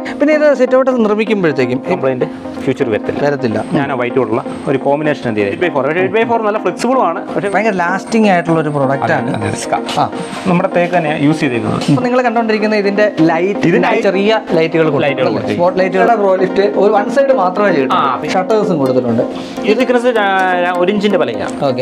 പിന്നെ ഇത് sit out നിർമ്മിക്കുമ്പോഴത്തേക്കും കംപ്ലൈൻറ്റ് ഫ്യൂച്ചർ വരത്തില്ല വരത്തില്ല ഞാൻ വൈറ്റ് കൊണ്ടുള്ള ഒരു കോമ്പിനേഷൻ എന്ത് ചെയ്ത് എയ്റ്റ് ബൈ ഫോർ പക്ഷേ എയ്റ്റ് ബൈ ഫോർ നല്ല ഫ്ലെക്സിബിളും ആണ് പക്ഷേ ഭയങ്കര ലാസ്റ്റിംഗ് ആയിട്ടുള്ള ഒരു പ്രൊഡക്റ്റ് ആണ് ആ നമ്മുടെ തേക്ക് തന്നെയാണ് യൂസ് ചെയ്തേക്കുന്നത് ഇപ്പൊ നിങ്ങൾ കണ്ടോണ്ടിരിക്കുന്ന ഇതിന്റെ ലൈറ്റ് ഇതിന്റെ ചെറിയ ലൈറ്റുകൾ ലൈറ്റുകൾ സ്പോട്ട് ലൈറ്റുകളുടെ പ്രോ ലിഫ്റ്റ് ഒരു വൺ സൈഡ് മാത്രമേ ചെയ്തിട്ടുള്ളൂ ഷട്ടേഴ്സും കൊടുത്തിട്ടുണ്ട് ഈ തിക്നസ് ഒരു ഇഞ്ചിന്റെ പലകയാണ് ഓക്കെ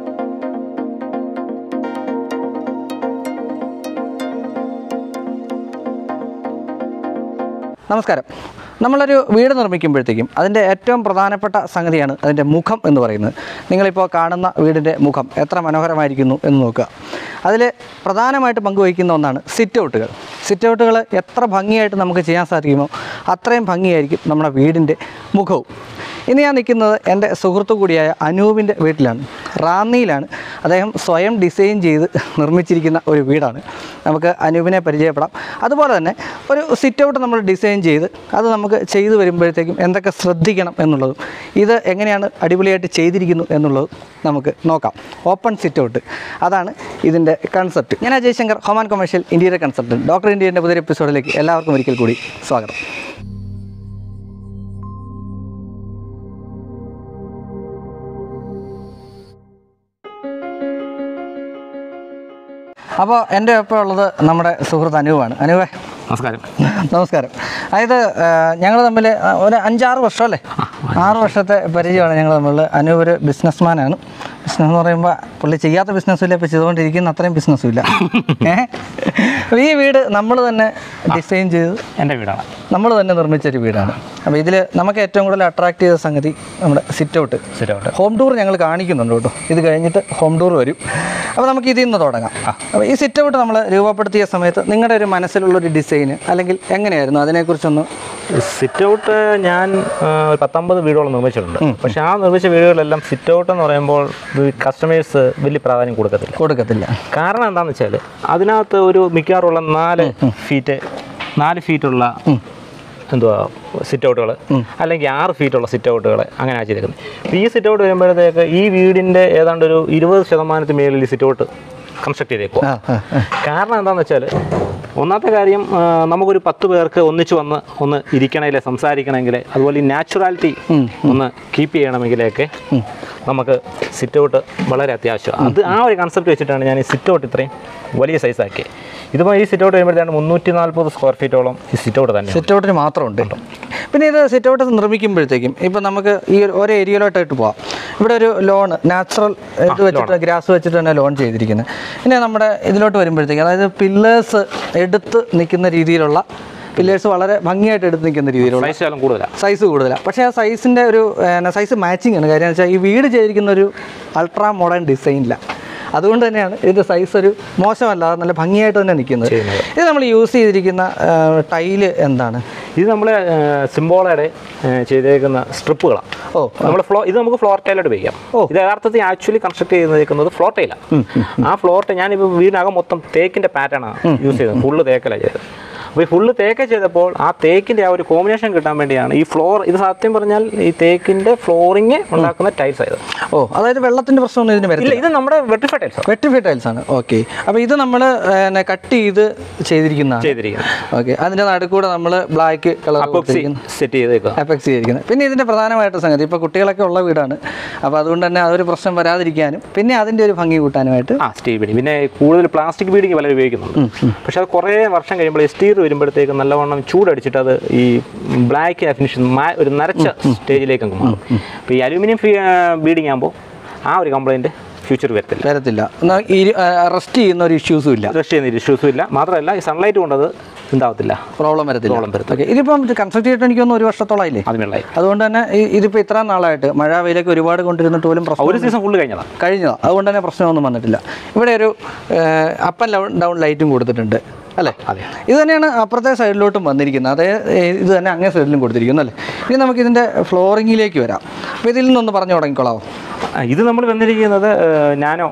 നമസ്കാരം നമ്മളൊരു വീട് നിർമ്മിക്കുമ്പോഴത്തേക്കും അതിൻ്റെ ഏറ്റവും പ്രധാനപ്പെട്ട സംഗതിയാണ് അതിൻ്റെ മുഖം എന്ന് പറയുന്നത് നിങ്ങളിപ്പോൾ കാണുന്ന വീടിൻ്റെ മുഖം എത്ര മനോഹരമായിരിക്കുന്നു എന്ന് നോക്കുക അതിൽ പ്രധാനമായിട്ട് പങ്കുവഹിക്കുന്ന ഒന്നാണ് സിറ്റ് ഔട്ടുകൾ സിറ്റ് ഔട്ടുകൾ എത്ര ഭംഗിയായിട്ട് നമുക്ക് ചെയ്യാൻ സാധിക്കുമോ അത്രയും ഭംഗിയായിരിക്കും നമ്മുടെ വീടിൻ്റെ മുഖവും ഇന്ന് ഞാൻ നിൽക്കുന്നത് എൻ്റെ സുഹൃത്തു കൂടിയായ അനൂപിൻ്റെ വീട്ടിലാണ് റാന്നിയിലാണ് അദ്ദേഹം സ്വയം ഡിസൈൻ ചെയ്ത് നിർമ്മിച്ചിരിക്കുന്ന ഒരു വീടാണ് നമുക്ക് അനൂപിനെ പരിചയപ്പെടാം അതുപോലെ തന്നെ ഒരു സിറ്റ് ഔട്ട് നമ്മൾ ഡിസൈൻ ചെയ്ത് അത് നമുക്ക് ചെയ്തു വരുമ്പോഴത്തേക്കും എന്തൊക്കെ ശ്രദ്ധിക്കണം എന്നുള്ളതും ഇത് എങ്ങനെയാണ് അടിപൊളിയായിട്ട് ചെയ്തിരിക്കുന്നു എന്നുള്ളതും നമുക്ക് നോക്കാം ഓപ്പൺ സിറ്റ് ഔട്ട് അതാണ് ഇതിൻ്റെ കൺസെപ്റ്റ് ഞാൻ അജയ് ശങ്കർ ഹോമാൻ കൊമേഴ്ഷ്യൽ ഇന്ത്യയുടെ കൺസൾട്ടൻറ്റ് ഡോക്ടർ ഇന്ത്യയുടെ പുതിയ എപ്പിസോഡിലേക്ക് എല്ലാവർക്കും ഒരിക്കൽ കൂടി സ്വാഗതം അപ്പോൾ എൻ്റെ ഒപ്പം ഉള്ളത് നമ്മുടെ സുഹൃത്ത് അനൂപാണ് അനൂപേ നമസ്കാരം നമസ്കാരം അതായത് ഞങ്ങൾ തമ്മിൽ ആ, ഒരു അഞ്ചാറ് വർഷം അല്ലേ ആറ് വർഷത്തെ പരിചയമാണ് ഞങ്ങൾ തമ്മിൽ അനൂപ് ഒരു ബിസിനസ്മാനാണ് ബിസിനസ് എന്ന് പറയുമ്പോൾ പുള്ളി ചെയ്യാത്ത ബിസിനസ്സും ഇല്ല ഇപ്പോൾ ചെയ്തുകൊണ്ടിരിക്കുന്ന അത്രയും ബിസിനസ്സും ഇല്ല ഏഹ് അപ്പോൾ ഈ വീട് നമ്മൾ തന്നെ ഡിസൈൻ ചെയ്ത് എൻ്റെ വീടാണ് നമ്മൾ തന്നെ നിർമ്മിച്ചൊരു വീടാണ് അപ്പോൾ ഇതിൽ നമുക്ക് ഏറ്റവും കൂടുതൽ അട്രാക്ട് ചെയ്ത സംഗതി നമ്മുടെ sit out sit out home tour ഞങ്ങൾ കാണിക്കുന്നുണ്ട് കേട്ടോ ഇത് കഴിഞ്ഞിട്ട് ഹോം ടൂർ വരും അപ്പോൾ നമുക്ക് ഇതിൽ നിന്ന് തുടങ്ങാം അപ്പോൾ ഈ സിറ്റ് ഔട്ട് നമ്മൾ രൂപപ്പെടുത്തിയ സമയത്ത് നിങ്ങളുടെ ഒരു മനസ്സിലുള്ള ഒരു ഡിസൈന് അല്ലെങ്കിൽ എങ്ങനെയായിരുന്നു അതിനെക്കുറിച്ചൊന്ന് സിറ്റ് ഔട്ട് ഞാൻ ആ, ഒരു പത്തൊമ്പത് വീടുകൾ നിർമ്മിച്ചിട്ടുണ്ട് പക്ഷെ ആ നിർമ്മിച്ച വീടുകളിലെല്ലാം സിറ്റ് ഔട്ട് എന്ന് പറയുമ്പോൾ കസ്റ്റമേഴ്സ് വലിയ പ്രാധാന്യം കൊടുക്കത്തില്ല കൊടുക്കത്തില്ല കാരണം എന്താണെന്ന് വെച്ചാൽ അതിനകത്ത് ഒരു മിക്കവാറുള്ള നാല് ഫീറ്റ് നാല് ഫീറ്റുള്ള എന്തുവാ സിറ്റ് ഔട്ടുകൾ അല്ലെങ്കിൽ ആറ് ഫീറ്റുള്ള സിറ്റ് ഔട്ടുകൾ അങ്ങനെ ചെയ്തേക്കുന്നത് അപ്പോൾ ഈ സിറ്റ് ഔട്ട് വരുമ്പോഴത്തേക്ക് ഈ വീടിൻ്റെ ഏതാണ്ട് ഒരു ഇരുപത് ശതമാനത്തിന് മേളിൽ ഈ സിറ്റ് ഔട്ട് കൺസ്ട്രക്ട് ചെയ്തേക്കുക ആ ആ ആ. കാരണം എന്താണെന്ന് വെച്ചാൽ ഒന്നാമത്തെ കാര്യം ആ, നമുക്കൊരു പത്ത് പേർക്ക് ഒന്നിച്ച് വന്ന് ഒന്ന് ഇരിക്കണമെങ്കിൽ സംസാരിക്കണമെങ്കിൽ അതുപോലെ ഈ നാച്ചുറാലിറ്റി ഒന്ന് കീപ്പ് ചെയ്യണമെങ്കിലൊക്കെ നമുക്ക് സിറ്റ് ഔട്ട് വളരെ അത്യാവശ്യമാണ് അത് ആ ഒരു കൺസെപ്റ്റ് വെച്ചിട്ടാണ് ഞാൻ ഈ സിറ്റ് ഔട്ട് ഇത്രയും വലിയ സൈസാക്കിയത് ഇതിപ്പോൾ ഈ സിറ്റ് ഔട്ട് വരുമ്പോഴത്തേക്കാണ് മുന്നൂറ്റി നാൽപ്പത് സ്ക്വയർ ഫീറ്റോളം ഈ സിറ്റ് ഔട്ട് തന്നെ സിറ്റ് ഔട്ടിന് മാത്രമുണ്ട് പിന്നെ ഇത് സിറ്റ് ഔട്ട് നിർമ്മിക്കുമ്പോഴത്തേക്കും ഇപ്പം നമുക്ക് ഈ ഒരു- ഓരോ ഏരിയയിലോട്ടായിട്ട് പോവാം ഇവിടെ ഒരു ലോൺ നാച്ചുറൽ ഇത് വെച്ചിട്ട് ഗ്രാസ് വെച്ചിട്ട് തന്നെ ലോൺ ചെയ്തിരിക്കുന്നത് പിന്നെ നമ്മുടെ ഇതിലോട്ട് വരുമ്പോഴത്തേക്കും അതായത് പില്ലേഴ്സ് എടുത്ത് നിൽക്കുന്ന രീതിയിലുള്ള പില്ലേഴ്സ് വളരെ ഭംഗിയായിട്ട് എടുത്ത് നിൽക്കുന്ന രീതിയിലുള്ള സൈസ് ശകലം കൂടുതലാണ് സൈസ് കൂടുതലാണ് പക്ഷേ ആ സൈസിൻ്റെ ഒരു സൈസ് മാച്ചിങ് ആണ് കാര്യം എന്ന് വെച്ചാൽ ഈ വീട് ചെയ്തിരിക്കുന്ന ഒരു അൾട്രാ മോഡേൺ ഡിസൈനില്ല അതുകൊണ്ട് തന്നെയാണ് ഇതിൻ്റെ സൈസ് ഒരു മോശമല്ലാതെ നല്ല ഭംഗിയായിട്ട് തന്നെ നിൽക്കുന്നത് ഇത് നമ്മൾ യൂസ് ചെയ്തിരിക്കുന്ന ടൈല് എന്താണ് ഇത് നമ്മൾ സിംബോളയുടെ ചെയ്തേക്കുന്ന സ്ട്രിപ്പുകളാണ് ഓ നമ്മൾ ഫ്ലോ ഇത് നമുക്ക് ഫ്ലോർ ടൈലായിട്ട് ഉപയോഗിക്കാം ഇത് യഥാർത്ഥത്തിൽ ആക്ച്വലി കൺസ്ട്രക്ട് ചെയ്തിരിക്കുന്നത് ഫ്ലോർ ടൈലാണ് ആ ഫ്ലോർ ടൈൽ ഞാനിപ്പോൾ വീടിനകം മൊത്തം തേക്കിന്റെ പാറ്റേൺ ആണ് യൂസ് ചെയ്തത് ഫുള്ള് തേക്കല ചെയ്തത് അപ്പോൾ ഈ ഫുള്ള് തേക്ക ചെയ്തപ്പോൾ ആ തേക്കിന്റെ ആ ഒരു കോമ്പിനേഷൻ കിട്ടാൻ വേണ്ടിയാണ് ഈ ഫ്ലോർ ഇത് സത്യം പറഞ്ഞാൽ ഈ തേക്കിന്റെ ഫ്ലോറിങ് ഉണ്ടാക്കുന്ന ടൈൽസ് ആയത് ഓ അതായത് വെള്ളത്തിൻ്റെ പ്രശ്നമൊന്നും ഇതിന് ഇല്ല വരില്ല ഇത് നമ്മുടെ വെട്ടിഫൈ ടൈൽസ് വെട്ടിഫൈ ടൈൽസ് ആണ് ഓക്കെ അപ്പോൾ ഇത് നമ്മൾ കട്ട് ചെയ്ത് ചെയ്തിരിക്കുന്നതാണ് ചെയ്തിരിക്കുന്നത് ഓക്കെ അതിൻ്റെ നടുക്കൂടെ നമ്മൾ ബ്ലാക്ക് കളർ അപ്പോക്സി സെറ്റ് ചെയ്തേക്കുക എഫക്സ് ചെയ്തിരിക്കുന്നത് പിന്നെ ഇതിൻ്റെ പ്രധാനമായിട്ട് സംഗതി ഇപ്പോൾ കുട്ടികളൊക്കെ ഉള്ള വീടാണ് അപ്പോൾ അതുകൊണ്ട് തന്നെ അതൊരു പ്രശ്നം വരാതിരിക്കാനും പിന്നെ അതിൻ്റെ ഒരു ഭംഗി കൂട്ടാനുമായിട്ട് ആ സ്റ്റീൽ ബീഡിങ് പിന്നെ കൂടുതൽ പ്ലാസ്റ്റിക് ബീഡിങ് പലരും ഉപയോഗിക്കുന്നുണ്ട് പക്ഷെ അത് കുറേ വർഷം കഴിയുമ്പോൾ സ്റ്റീൽ വരുമ്പോഴത്തേക്ക് നല്ലവണ്ണം ചൂടടിച്ചിട്ട് അത് ഈ ബ്ലാക്ക് ഫിനിഷ് ഒരു നരച്ച സ്റ്റേജിലേക്ക് അങ്ങ് മാറും അപ്പോൾ ഈ അലൂമിനിയം ബീഡിങ് ആകുമ്പോൾ ആ ഒരു കംപ്ലൈൻറ്റ് ഫ്യൂച്ചർ വരത്തില്ല വരത്തില്ല എന്നാൽ ഈ റെസ്റ്റ് ചെയ്യുന്ന ഒരു ഇഷ്യൂസും ഇല്ല റഷ് ചെയ്യുന്ന ഇഷ്യൂസും ഇല്ല മാത്രമല്ല ഈ സൺലൈറ്റ് കൊണ്ടത് ഉണ്ടാവത്തില്ല പ്രോബ്ലം വരത്തില്ല Problem വരത്തില്ല. ഓക്കെ ഇതിപ്പം കൺസ്ട്രക്ട് ചെയ്തിട്ട് എനിക്കൊന്ന് ഒരു വർഷത്തോളമായില്ലേ അതിനുള്ളതായി അതുകൊണ്ട് തന്നെ ഈ- ഇതിപ്പോൾ ഇത്ര നാളായിട്ട് മഴ വെയിലൊക്കെ ഒരുപാട് കൊണ്ടിരുന്നിട്ട് പോലും പ്രശ്നം ഒരു സീസൺ ഫുള്ള് കഴിഞ്ഞതാണ് കഴിഞ്ഞതാണ് അതുകൊണ്ട് തന്നെ പ്രശ്നമൊന്നും വന്നിട്ടില്ല ഇവിടെ ഒരു അപ്പ് ആൻഡ് ഡൗൺ ഡൗൺ ലൈറ്റും കൊടുത്തിട്ടുണ്ട് അല്ലേ അതെ ഇത് തന്നെയാണ് അപ്പുറത്തെ സൈഡിലോട്ടും വന്നിരിക്കുന്നത് അതേ ഏ, ഇത് തന്നെ അങ്ങേ സൈഡിലും കൊടുത്തിരിക്കുന്നു അല്ലേ ഇനി നമുക്ക് ഇതിൻ്റെ ഫ്ലോറിങ്ങിലേക്ക് വരാം അപ്പോൾ ഇതിൽ നിന്നൊന്ന് പറഞ്ഞു തുടങ്ങിക്കോളാവോ ആ, ഇത് നമ്മൾ വന്നിരിക്കുന്നത് നാനോ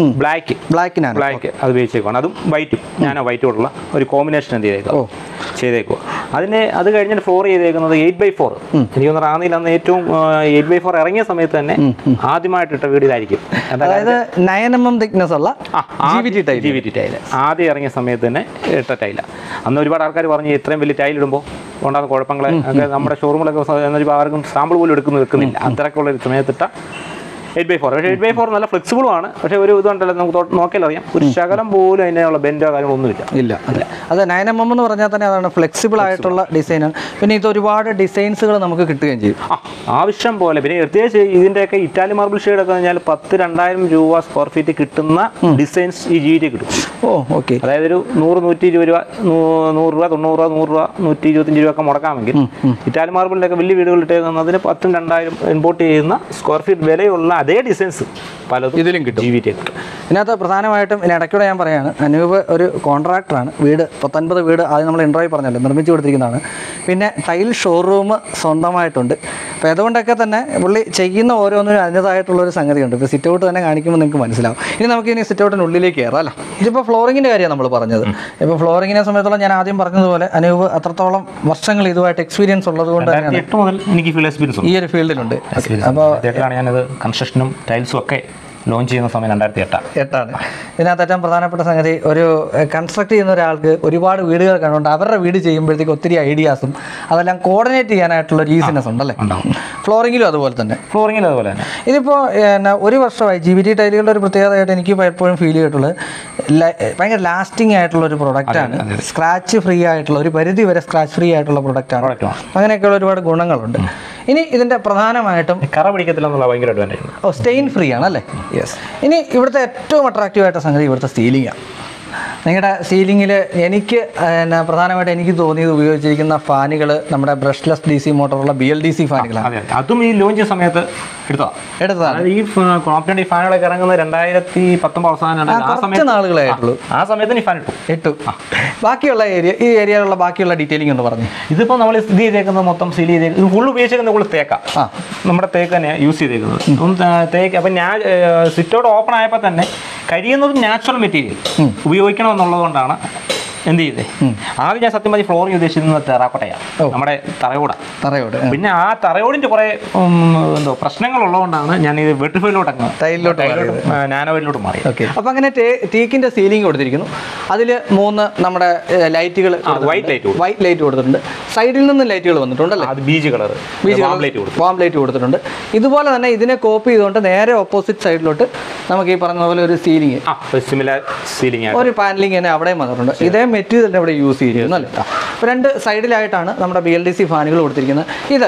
ബ്ലാക്ക് ബ്ലാക്കിനാണ് ബ്ലാക്ക് അത് ഉപയോഗിച്ചേക്കുവാണ് അതും വൈറ്റും ഞാനോ വൈറ്റോടുള്ള ഒരു കോമ്പിനേഷൻ എന്ത് ചെയ്തേക്കും ഓ. ചെയ്തേക്കുക അതിന് അത് കഴിഞ്ഞിട്ട് ഫ്ലോർ ചെയ്തേക്കുന്നത് എയ്റ്റ് ബൈ ഫോർ എനിക്ക് തോന്നുന്നു റാന്നിയിൽ അന്ന് ഏറ്റവും എയ്റ്റ് ബൈ ഫോർ ഇറങ്ങിയ സമയത്ത് തന്നെ ആദ്യമായിട്ടിട്ട വീട് ഇതായിരിക്കും എന്താ അതായത് നയൻ എം എം തിക്നെസ് ഉള്ള G V T tile G V T tile ആദ്യം ഇറങ്ങിയ സമയത്ത് തന്നെ ഇട്ട ടൈല അന്ന് ഒരുപാട് ആൾക്കാർ പറഞ്ഞു ഇത്രയും വലിയ ടൈൽ ഇടുമ്പോൾ ഉണ്ടാകുന്ന കുഴപ്പങ്ങൾ ഒക്കെ നമ്മുടെ ഷോറൂമിലൊക്കെ സ- എന്ന് വെച്ചാൽ ആർക്കും സാമ്പിൾ പോലും എടുക്കുന്ന വെക്കുന്നില്ല അത്രയ്ക്കുള്ള ഒരു സമയത്തിട്ട എയ്റ്റ് ബൈ ഫോർ പക്ഷേ എയ്റ്റ് ബൈ ഫോർ നല്ല ഫ്ലെക്സിബിളും ആണ് പക്ഷേ ഒരു ഇതുണ്ടല്ലോ നമുക്ക് തൊട്ട് നോക്കിയാൽ അറിയാം ഒരു ശകലം പോലും അതിനുള്ള ബെൻഡോ കാര്യങ്ങളൊന്നുമില്ല ഇല്ല അതെ അതെ നയൻ എം എം എന്ന് പറഞ്ഞാൽ തന്നെ അതാണ് ഫ്ലെക്സിബിൾ ആയിട്ടുള്ള ഡിസൈനാണ് പിന്നെ ഇത് ഒരുപാട് ഡിസൈൻസുകൾ നമുക്ക് കിട്ടുകയും ചെയ്യും ആ ആവശ്യം പോലെ പിന്നെ പ്രത്യേകിച്ച് ഇതിൻ്റെയൊക്കെ ഇറ്റാലി മാർബിൾ ഷെയ്ഡ് ഒക്കെ കഴിഞ്ഞാൽ പത്ത് രണ്ടായിരം രൂപ സ്ക്വയർ ഫീറ്റ് കിട്ടുന്ന ഡിസൈൻസ് ഈ ജി ടി കിട്ടും ഓ ഓക്കെ അതായത് ഒരു നൂറ് നൂറ്റി ഇരുപത് രൂപ നൂ- നൂറ് രൂപ തൊണ്ണൂറ് രൂപ നൂറ് രൂപ നൂറ്റി ഇരുപത്തഞ്ച് രൂപ ഒക്കെ മുടക്കാമെങ്കിൽ ഇറ്റാലി മാർബിളിൻ്റെ ഒക്കെ വലിയ വീടുകൾ ഇട്ടേക്കുന്നതിന് പത്തും രണ്ടായിരം ഇമ്പോർട്ട് ചെയ്യുന്ന സ്ക്വയർ ഫീറ്റ് വിലയുള്ള അതേ ഡിസൈൻസ് പലതും ഇതിലും കിട്ടും. ജി വി ടി കിട്ടും ഇതിനകത്ത് പ്രധാനമായിട്ടും ഇതിന് ഇടയ്ക്കൂടെ ഞാൻ പറയാണ് അനൂപ് ഒരു കോൺട്രാക്ടറാണ് വീട് പത്തൊൻപത് വീട് ആദ്യം നമ്മൾ ഇൻട്രോയിൽ പറഞ്ഞല്ലോ നിർമ്മിച്ചു കൊടുത്തിരിക്കുന്നതാണ് പിന്നെ ടൈൽ ഷോറൂം സ്വന്തമായിട്ടുണ്ട് അപ്പോൾ അതുകൊണ്ടൊക്കെ തന്നെ പുള്ളി ചെയ്യുന്ന ഓരോന്നിനും അതിൻ്റെതായിട്ടുള്ള ഒരു സംഗതിയുണ്ട് ഇപ്പോൾ സിറ്റ് ഔട്ട് തന്നെ കാണിക്കുമ്പോൾ നിങ്ങൾക്ക് മനസ്സിലാവും ഇനി നമുക്ക് ഇനി സിറ്റ് ഔട്ടിന് ഉള്ളിലേക്ക് കയറാം അല്ല ഇതിപ്പോൾ ഫ്ലോറിങ്ങിൻ്റെ കാര്യമാണ് നമ്മൾ പറഞ്ഞത് ഇപ്പോൾ ഫ്ലോറിങ്ങിനെ സംബന്ധിച്ചോളം ഞാൻ ആദ്യം പറഞ്ഞതുപോലെ അനൂപ് അത്രത്തോളം വർഷങ്ങൾ ഇതുമായിട്ട് എക്സ്പീരിയൻസ് ഉള്ളത് കൊണ്ട് തന്നെയാണ് രണ്ടായിരത്തി എട്ട് മുതൽ എനിക്ക് ഫുൾ എക്സ്പീരിയൻസ് ഉണ്ട് ഈ ഒരു ഫീൽഡിലുണ്ട് അപ്പോൾ ആദ്യമായിട്ടാണ് ഞാനത് കൺസ്ട്രക്ഷനും ടൈൽസും ഒക്കെ ലോഞ്ച് ചെയ്യുന്ന സമയം രണ്ടായിരത്തി എട്ടാണ് എട്ടാണ് ഇതിനകത്ത് ഏറ്റവും പ്രധാനപ്പെട്ട സംഗതി ഒരു കൺസ്ട്രക്ട് ചെയ്യുന്ന ഒരാൾക്ക് ഒരുപാട് വീടുകൾ കണ്ടുകൊണ്ട് അവരുടെ വീട് ചെയ്യുമ്പോഴത്തേക്ക് ഒത്തിരി ഐഡിയാസും അതെല്ലാം കോർഡിനേറ്റ് ചെയ്യാനായിട്ടുള്ള ഒരു ഈസിനെസ് ഉണ്ടല്ലേ ഫ്ലോറിങ്ങിലും അതുപോലെ തന്നെ ഫ്ലോറിങ്ങിൽ അതുപോലെ തന്നെ ഇതിപ്പോൾ എന്നാ ഒരു വർഷമായി ജി ബി ടി ടൈലുകളുടെ ഒരു പ്രത്യേകതയായിട്ട് എനിക്ക് എപ്പോഴും ഫീൽ ചെയ്തിട്ടുള്ളത് ല- ഭയങ്കര ലാസ്റ്റിംഗ് ആയിട്ടുള്ള ഒരു പ്രൊഡക്റ്റാണ് സ്ക്രാച്ച് ഫ്രീ ആയിട്ടുള്ള ഒരു പരിധി വരെ സ്ക്രാച്ച് ഫ്രീ ആയിട്ടുള്ള പ്രൊഡക്റ്റാണ് Product ആണ്. അങ്ങനെയൊക്കെയുള്ള ഒരുപാട് ഗുണങ്ങളുണ്ട് ഇനി ഇതിൻ്റെ പ്രധാനമായിട്ടും കറ പിടിക്കത്തില്ല എന്നുള്ള ഭയങ്കര അഡ്വാൻറ്റേജ് ഉണ്ട് ഓ സ്റ്റെയിൻ ഫ്രീ ആണല്ലേ യെസ് ഇനി ഇവിടുത്തെ ഏറ്റവും അട്രാക്റ്റീവ് ആയിട്ട് സംഗതി ഇവിടുത്തെ സീലിംഗാണ് നിങ്ങളുടെ സീലിങ്ങിൽ എനിക്ക് എന്നാ പ്രധാനമായിട്ട് എനിക്ക് തോന്നിയത് ഉപയോഗിച്ചിരിക്കുന്ന ഫാനുകൾ നമ്മുടെ ബ്രഷ്ലെസ് ഡി സി മോട്ടറുള്ള ബി എൽ ഡി സി ഫാനുകളാണ് അതെ അതെ അതും ഈ ലോഞ്ച് സമയത്ത് എടുത്തതാ എടുത്തതാണ് അതായത് ഈ കോപ്പറേറ്റീവ് ഫാനുകളൊക്കെ ഇറങ്ങുന്നത് രണ്ടായിരത്തി പത്തൊമ്പത് അവസാനം ആ ആ കുറച്ച് സമയത്ത് നാളുകളേ ആയിട്ടുള്ളൂ ആ സമയത്ത് ഈ ഫാൻ ഇട്ടു എട്ടു ബാക്കിയുള്ള ഏരിയ ഈ ഏരിയയിലുള്ള ബാക്കിയുള്ള ഡീറ്റെയിലിംഗ് ഒന്ന് പറഞ്ഞു ഇതിപ്പോൾ നമ്മൾ സ്ഥിതി ചെയ്തേക്കുന്നത് മൊത്തം സീൽ ചെയ്തേക്കുന്നത് ഇത് ഫുൾ ഉപയോഗിച്ചേക്കുന്നത് നമ്മൾ തേക്കാം ആ നമ്മുടെ തേക്ക് തന്നെയാണ് യൂസ് ചെയ്തേക്കുന്നത് അപ്പം ത- തേക്ക് അപ്പം ഞാൻ സിറ്റോട് ഓപ്പൺ ആയപ്പോൾ തന്നെ കഴിയുന്നതും നാച്ചുറൽ മെറ്റീരിയൽ ഉപയോഗിക്കണം എന്നുള്ളത് കൊണ്ടാണ് എന്ത് ചെയ്തേ ആദ്യം ഞാൻ സത്യം പറഞ്ഞ ഫ്ലോറിങ് ഉദ്ദേശിക്കുന്നത് തെറാക്കോട്ടയാണ് ഓ. നമ്മുടെ തറയോട തറയോട് പിന്നെ ആ തറയോടിന്റെ കുറെ ഉം, എന്തോ പ്രശ്നങ്ങൾ ഉള്ളതുകൊണ്ടാണ് ഞാൻ ഇത് വെട്ടിഫൈലോട്ട് അങ്ങ് ടൈലിലോട്ട് നാനോയിലോട്ട് മാറി ഓക്കെ അപ്പോൾ അങ്ങനെ ടീക്കിൻ്റെ സീലിംഗ് കൊടുത്തിരിക്കുന്നു അതിൽ മൂന്ന് നമ്മുടെ ലൈറ്റുകൾ white light കൊടുത്തു. വൈറ്റ് ലൈറ്റ് കൊടുത്തിട്ടുണ്ട് സൈഡിൽ നിന്ന് ലൈറ്റുകൾ വന്നിട്ടുണ്ടല്ലേ അത് ബീജ് കളർ ലൈറ്റ് കൊടുത്തു വാം ലൈറ്റ് കൊടുത്തിട്ടുണ്ട് ഇതുപോലെ തന്നെ ഇതിനെ കോപ്പി ചെയ്തുകൊണ്ട് നേരെ ഓപ്പോസിറ്റ് സൈഡിലോട്ട് നമുക്ക് ഈ പറഞ്ഞ പോലെ ഒരു സീലിംഗ് ആ സിമിലർ സീലിംഗ് ആയിട്ട് ഒരു പാനലിംഗ് തന്നെ അവിടെയും വന്നിട്ടുണ്ട് ഇതേ മെറ്റീരിയൽ തന്നെ ഇവിടെ യൂസ് ചെയ്തിരിക്കുന്നു അല്ലേ അപ്പോൾ രണ്ട് സൈഡിലായിട്ടാണ് നമ്മുടെ ബി എൽ ഡി സി ഫാനുകൾ കൊടുത്തിരിക്കുന്നത് ഇത്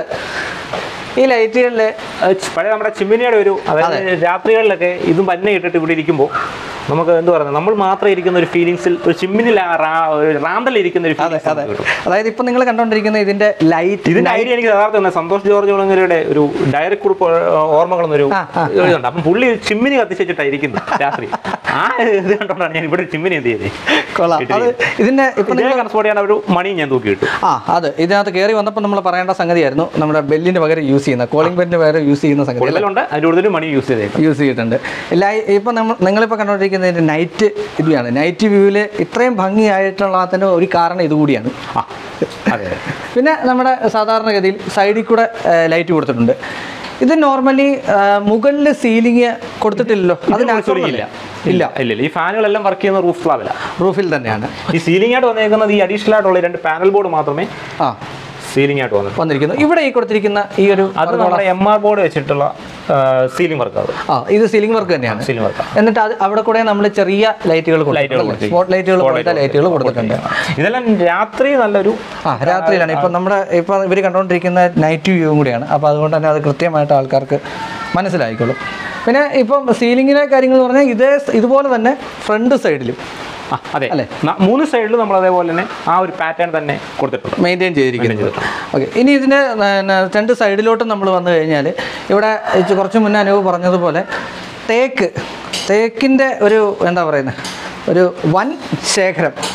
ഈ ലൈറ്റുകളിൽ അത് ച് പഴയ നമ്മുടെ ചിമ്മിനിയുടെ ഒരു അതായത് രാത്രികളിലൊക്കെ ഇതും പന്നെ ഇട്ടിട്ട് ഇവിടെ ഇരിക്കുമ്പോൾ നമുക്ക് എന്ത് പറയുന്നത് നമ്മൾ മാത്രം ഇരിക്കുന്ന ഒരു ഫീലിങ്സിൽ ഒരു ചിമ്മിനിൽ റാന്തൽ ഇരിക്കുന്ന ഒരു അതെ feelings അതെ നമുക്ക് കിട്ടും അതായത് ഇപ്പം നിങ്ങൾ കണ്ടുകൊണ്ടിരിക്കുന്ന ഇതിൻ്റെ ലൈറ്റ് ഇതിന്റെ ഐഡിയ എനിക്ക് യഥാർത്ഥം തന്നെ സന്തോഷ് ജോർജ് കുളങ്ങരയുടെ ഒരു ഡയറി കുറിപ്പ് ഓർമ്മകളെന്നൊരു ആ, ആ, ഇതുണ്ട് അപ്പം പുള്ളി ചിമ്മിനി കത്തിച്ചിട്ടാണ് ഇരിക്കുന്നത് രാത്രി ആ ഇത് കണ്ടോണ്ടാണ് ഞാൻ ഇവിടെ ഒരു ചിമ്മിനി എന്ത് ചെയ്തത് കൊള്ളാം അത് ഇതിൻ്റെ ഇപ്പം ഇതിനെ കൺസ്പോർട്ട് ചെയ്യാൻ ഒരു മണി ഞാൻ തൂക്കി കിട്ടും ആ അത് ഇതിനകത്ത് കയറി വന്നപ്പോൾ നമ്മൾ പറയേണ്ട സംഗതിയായിരുന്നു നമ്മുടെ ബെല്ലിന് പകരം യൂസ് ചെയ്യുന്ന കോളിംഗ് ബെല്ലിന് പകരം യൂസ് ചെയ്യുന്ന സംഗതി അല്ലേ? കൂടുതലുണ്ട് അതിൻ്റെ കൂടുതൽ മണി യൂസ് ചെയ്തേക്കും യൂസ് ചെയ്തിട്ടുണ്ട് ലൈ ഇപ്പം നമ്മൾ നിങ്ങളിപ്പോൾ കണ്ടുകൊണ്ടിരിക്കുന്നതിൻ്റെ നൈറ്റ് ഇതാണ് നൈറ്റ് വ്യൂവിൽ ഇത്രയും ഭംഗിയായിട്ടുള്ളതിന് ഒരു കാരണം ഇതുകൂടിയാണ് ആ അതെ അതെ പിന്നെ നമ്മുടെ സാധാരണഗതിയിൽ സൈഡിൽ കൂടെ ലൈറ്റ് കൊടുത്തിട്ടുണ്ട് ഇത് നോർമലി മുകളിൽ സീലിംഗ് കൊടുത്തിട്ടില്ലല്ലോ അത് natural ഇല്ല അല്ലേ? ഇല്ല ഇല്ല ഇല്ല ഈ ഫാനുകളെല്ലാം വർക്ക് ചെയ്യുന്ന റൂഫ് സ്ലാബിലാണ് റൂഫിൽ തന്നെയാണ് ഈ സീലിംഗ് ആയിട്ട് വന്നേക്കുന്നത് ഈ അഡീഷണൽ ആയിട്ടുള്ള ഈ രണ്ട് പാനൽ ബോർഡ് മാത്രമേ ആ സീലിംഗ് ആയിട്ട് വന്നിട്ടുള്ളൂ വന്നിരിക്കുന്നു ഇവിടെ ഈ കൊടുത്തിരിക്കുന്ന ഈ ഒരു അത് നമ്മുടെ എം ആർ ബോർഡ് വെച്ചിട്ടുള്ള സീലിംഗ് വർക്ക് അത് ആ ഇത് സീലിംഗ് വർക്ക് തന്നെയാണ് സീലിംഗ് വർക്ക് എന്നിട്ട് അത് അവിടെ കൂടെ നമ്മൾ ചെറിയ ലൈറ്റുകൾ ലൈറ്റുകൾ കൊടുത്തിട്ടുണ്ട് സ്പോട്ട് ലൈറ്റുകൾ പോലത്തെ ലൈറ്റുകൾ കൊടുത്തിട്ടുണ്ട് ഇതെല്ലാം രാത്രി നല്ലൊരു ആ രാത്രിയിലാണ് ഇപ്പം നമ്മുടെ ഇപ്പം ഇവർ കണ്ടുകൊണ്ടിരിക്കുന്ന നൈറ്റ് വ്യൂവും കൂടിയാണ് അപ്പോൾ അതുകൊണ്ട് തന്നെ അത് കൃത്യമായിട്ട് ആൾക്കാർക്ക് മനസ്സിലായിക്കോളും പിന്നെ ഇപ്പം സീലിങ്ങിലെ കാര്യങ്ങൾ എന്ന് പറഞ്ഞാൽ ഇതേ ഇതുപോലെ തന്നെ ഫ്രണ്ട് സൈഡിലും ആ അതെ അല്ലേ? ന- മൂന്ന് സൈഡിലും നമ്മൾ അതേപോലെ തന്നെ ആ ഒരു പാറ്റേൺ തന്നെ കൊടുത്തിട്ടുണ്ട് മെയിൻറ്റെയിൻ ചെയ്തിരിക്കുന്നത് ഓക്കെ ഇനി ഇതിൻ്റെ പിന്നെ രണ്ട് സൈഡിലോട്ടും നമ്മൾ വന്നു കഴിഞ്ഞാൽ ഇവിടെ ഇത് കുറച്ച് മുന്നേ അനുഭവ് പറഞ്ഞതുപോലെ തേക്ക് തേക്കിൻ്റെ ഒരു എന്താ പറയുന്നത് ഒരു വൻ ശേഖരം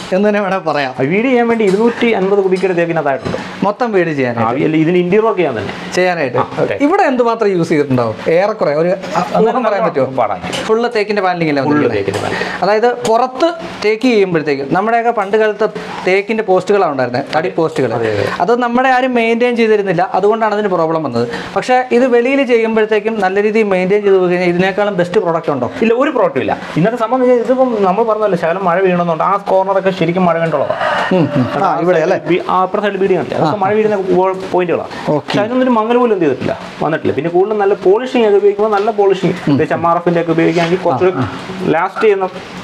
എന്ന് തന്നെ വേണേൽ പറയാം ആ വീട് ചെയ്യാൻ വേണ്ടി ഇരുന്നൂറ്റി അൻപത് കുബിക്കയുടെ തേക്കിനകത്തായിട്ടുണ്ട് മൊത്തം വീട് ചെയ്യാനായിട്ട് ആ, അല്ല, ഇതിന് ഇന്റീരിയർ ചെയ്യാൻ തന്നെ ചെയ്യാനായിട്ട് അതെ. ഇവിടെ എന്തുമാത്രം യൂസ് ചെയ്തിട്ടുണ്ടാവും ഏറെക്കുറെ ഒരു അ- ഊഹം പറയാൻ പറ്റുമോ പാടാക്കി ഫുള്ള് തേക്കിന്റെ പാനലിംഗ് അല്ലേ ഫുള്ള് വന്നിരിക്കുന്നത്? തേക്കിന്റെ പാനൽ. അതായത് പുറത്ത് തേക്ക് ചെയ്യുമ്പോഴത്തേക്കും നമ്മുടെയൊക്കെ പണ്ട് കാലത്ത് തേക്കിന്റെ പോസ്റ്റുകളാണ് ഉണ്ടായിരുന്നത് തടി പോസ്റ്റുകൾ അത് നമ്മുടെ ആരും മെയിൻറ്റെയിൻ ചെയ്തിരുന്നില്ല അതുകൊണ്ടാണ് അതിന് പ്രോബ്ലം വന്നത് പക്ഷേ ഇത് വെളിയിൽ ചെയ്യുമ്പോഴത്തേക്കും നല്ല രീതിയിൽ മെയിൻറ്റെയിൻ ചെയ്ത് പോയി കഴിഞ്ഞാൽ ഇതിനേക്കാളും ബെസ്റ്റ് പ്രോഡക്റ്റ് ഉണ്ടോ ഇല്ല ഒരു പ്രോട്ടം ഇല്ല ഇന്നത്തെ സംഭവം എന്ന് വെച്ചാൽ ഇതിപ്പം നമ്മൾ പറഞ്ഞല്ലോ ശകലം മഴ വീണമെന്നുണ്ട് ആ കോർണറൊക്കെ ശരിക്കും മഴ വേണ്ടുള്ളതാണ് ഉം, ഉം. ആ ഇവിടെ അല്ലേ അപ്പുറ സൈഡ് ബീഡി കണ്ടില്ല അതൊക്കെ മഴ വീഴുന്ന പോയിന്റുകളാണ് പക്ഷെ അതിനൊന്നും ഒരു മങ്ങൽ പോലും എന്ത് ചെയ്തിട്ടില്ല വന്നിട്ടില്ല പിന്നെ കൂടുതൽ നല്ല പോളിഷിംഗ് ഒക്കെ ഉപയോഗിക്കുമ്പോൾ നല്ല പോളിഷിംഗ് പ്രത്യേകിച്ച് എം ആർ എഫിന്റെ ഒക്കെ ഉപയോഗിക്കുകയാണെങ്കിൽ കുറച്ച് ലാസ്റ്റ് ചെയ്യുന്ന